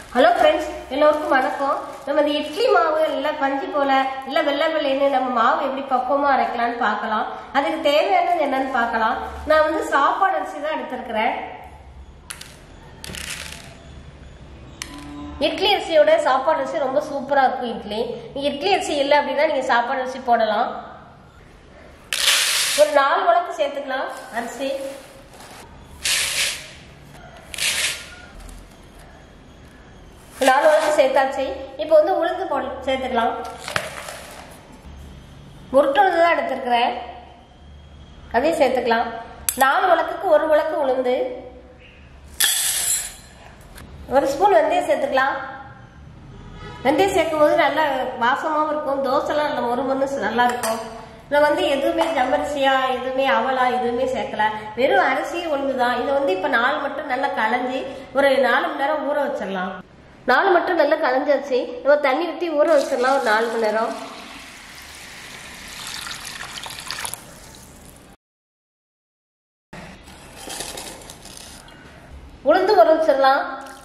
hello friends எல்லோருக்கும் வணக்கம் நம்ம இந்த இட்லி மாவு இல்லை பஞ்சு போல இல்லை வெள்ளை வெள்ளைன்னு நம்ம மாவு எப்படி பக்குவமாக அரைக்கலாம்னு பார்க்கலாம் அதுக்கு தேவையானது என்னன்னு பார்க்கலாம் நான் வந்து சாப்பாடு அரிசி தான் எடுத்திருக்கிறேன் இட்லி அரிசியோட சாப்பாடு அரிசி ரொம்ப சூப்பராக இருக்கும் இட்லி நீங்க இட்லி அரிசி இல்லை அப்படின்னா நீங்கள் சாப்பாடு அரிசி போடலாம் ஒரு நாலு உலக்கு சேர்த்துக்கலாம் அரிசி நாலு உலக்கு சேர்த்தாச்சு இப்போ வந்து உளுந்து போட சேர்த்துக்கலாம் உருட்டு உளுந்து தான் எடுத்துருக்கிறேன் அதையும் சேர்த்துக்கலாம் நாலு உலக்குக்கு ஒரு உலக்கு உளுந்து ஒரு ஸ்பூன் வெந்தயம் சேர்த்துக்கலாம் வெந்தயம் சேர்க்கும் போது நல்லா வாசமாகவும் இருக்கும் தோசைலாம் நல்ல மொறு மொறுன்னு நல்லா இருக்கும் இதில் வந்து எதுவுமே ஜம்மரிசியா எதுவுமே அவலா எதுவுமே சேர்க்கல வெறும் அரிசி ஒன்று தான் இதை வந்து இப்போ நாலு மட்டும் நல்லா களைஞ்சி ஒரு நாலு மணி நேரம் ஊற வச்சிடலாம் நாலு மட்டும் நல்லா களைஞ்சாச்சு நம்ம தண்ணி ஊற்றி ஊற வச்சிடலாம் ஒரு நாலு மணி நேரம் உளுந்து ஊற வச்சிடலாம்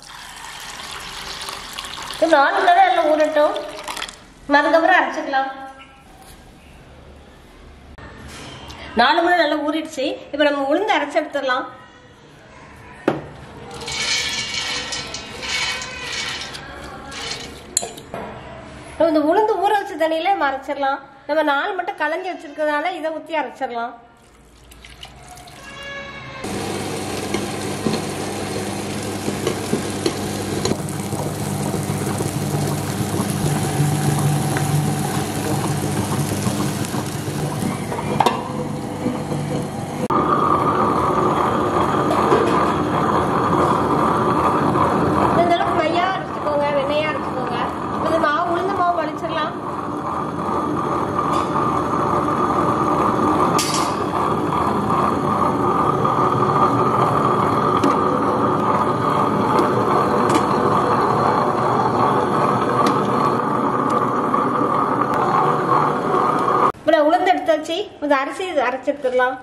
இப்போ நாலு மணி நேரம் எல்லாம் ஊறட்டும் அதுக்கப்புறம் அரைச்சிக்கலாம் நாலு மணி நேரம் நல்லா ஊறிடுச்சு இப்போ நம்ம உளுந்து அரைச்சி எடுத்துடலாம் நம்ம இந்த உளுந்து ஊற வச்ச தண்ணியில நம்ம அரைச்சிடலாம் நம்ம நாலு மட்டும் கலஞ்சி வச்சிருக்கிறதுனால இதை ஊற்றி அரைச்சிடலாம் இந்த அளவுக்கு மையா அரைச்சிக்கோங்க வெண்ணையா அரைச்சிக்கோங்க இது மாவு உளுந்த மாவு வலிச்சிடலாம் இப்போ உளுந்து எடுத்தாச்சு இந்த அரிசி அரைச்சி எடுத்துடலாம்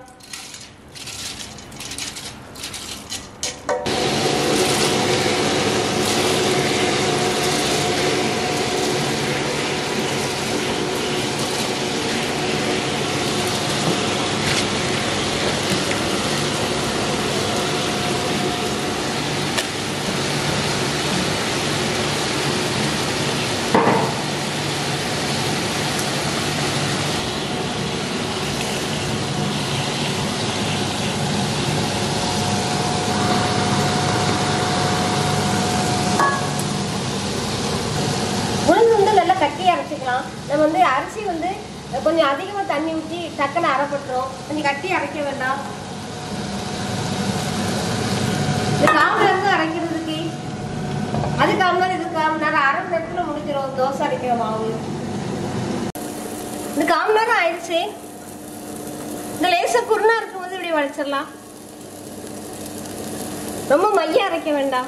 உளுந்து வந்து நல்லா கட்டி அரைச்சிக்கலாம் நம்ம வந்து அரிசி வந்து கொஞ்சம் அதிகமாக தண்ணி ஊற்றி டக்குன்னு அரைப்பட்டுரும் கொஞ்சம் கட்டி அரைக்க வேண்டாம் இந்த காம நேரம் அரைக்கிறதுக்கு அது காம நேரம் இது காம நேரம் அரை மணி நேரத்தில் முடிஞ்சிடும் தோசை அரைக்கிற மாவு இந்த காம நேரம் ஆயிடுச்சு இந்த லேசாக குருணா இருக்கும்போது இப்படி வளைச்சிடலாம் ரொம்ப மைய அரைக்க வேண்டாம்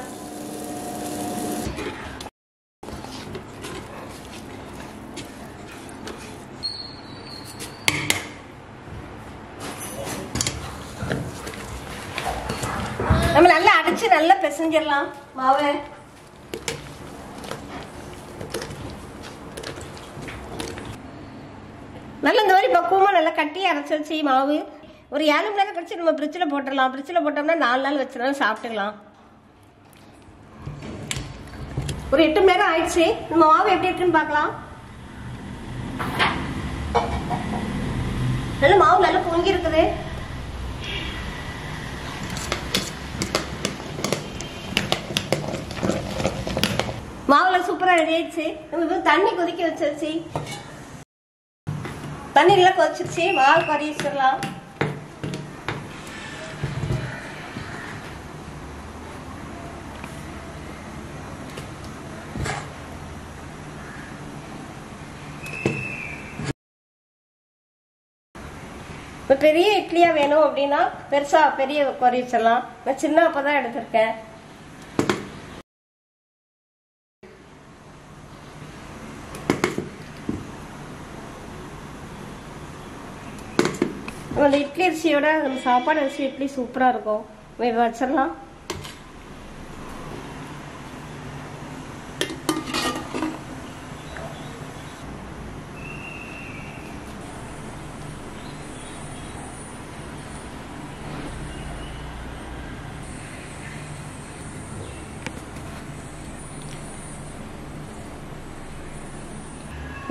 நம்ம நல்லா அடிச்சு நல்லா பிசைஞ்சிடலாம் மாவை நல்லா இந்த மாதிரி பக்குவமா நல்லா கட்டி அரைச்சி வச்சு மாவு ஒரு ஏழு மணி நேரம் கழிச்சு நம்ம ஃப்ரிட்ஜில் போட்டுடலாம் ஃப்ரிட்ஜில் போட்டோம்னா நாலு நாள் வச்சுனாலும் சாப்பிட்டுக்கலாம் ஒரு எட்டு மணி நேரம் ஆயிடுச்சு நம்ம மாவு எப்படி இருக்குன்னு பார்க்கலாம் நல்ல மாவு நல்லா பொங்கி இருக்குது மாவுல சூப்பரா ரெடி ஆயிடுச்சு நம்ம இப்போ தண்ணி கொதிக்க வச்சிருச்சு தண்ணி நல்லா கொதிச்சிருச்சு மாவு கறி வச்சிடலாம் இப்போ பெரிய இட்லியா வேணும் அப்படின்னா பெருசா பெரிய கொறி வச்சிடலாம் நான் சின்ன அப்போ தான் எடுத்திருக்கேன் அந்த இட்லி அரிசியோட நம்ம சாப்பாடு அரிசி இட்லி சூப்பராக இருக்கும் இதை வச்சிடலாம்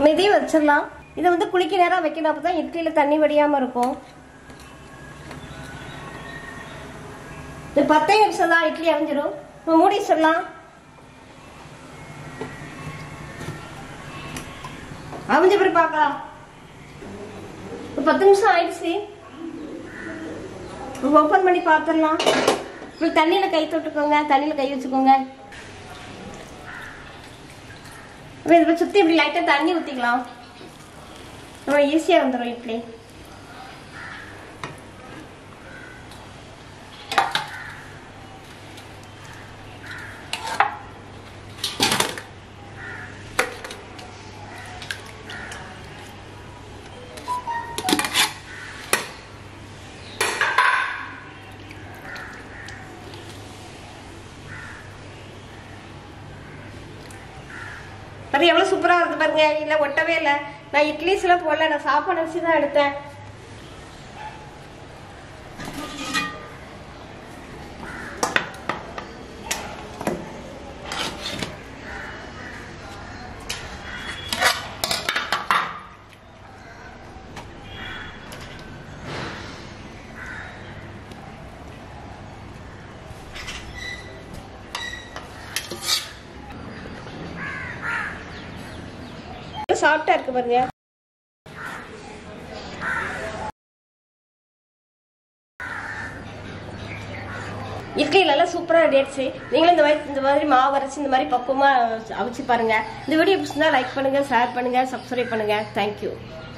நம்ம இதையும் வச்சிடலாம் இதை வந்து குளிக்க நேரம் வைக்கணும் அப்போ தான் இட்லியில தண்ணி வடியாம இருக்கும் இது பத்தே நிமிஷம் தான் இட்லி அவிஞ்சிரும் நம்ம மூடி வச்சிடலாம் அவிஞ்ச பிறகு பார்க்கலாம் ஒரு பத்து நிமிஷம் ஆயிடுச்சு ஓப்பன் பண்ணி பார்த்துடலாம் இப்படி தண்ணியில கை தொட்டுக்கோங்க தண்ணியில கை வச்சுக்கோங்க அப்புறம் இதை சுத்தி இப்படி லைட்டா தண்ணி ஊத்திக்கலாம் நம்ம ஈஸியா வந்துடும் இட்லி அது எவ்வளவு சூப்பரா இருக்கு பாருங்க இல்ல ஒட்டவே இல்ல நான் இட்லிஸ் எல்லாம் போடல நான் சாப்பாடு அரிசி தான் எடுத்தேன் சாஃப்டா இருக்கு பாருங்க இட்லி நல்லா சூப்பரா ரெடி ஆயிடுச்சு நீங்களும் இந்த மாதிரி இந்த மாதிரி மாவு அரைச்சு இந்த மாதிரி பக்குவமா அவிச்சு பாருங்க இந்த வீடியோ பிடிச்சிருந்தா லைக் பண்ணுங்க ஷேர் பண்ணுங்க சப்ஸ்கிரைப் பண்ணுங்க தேங்க்யூ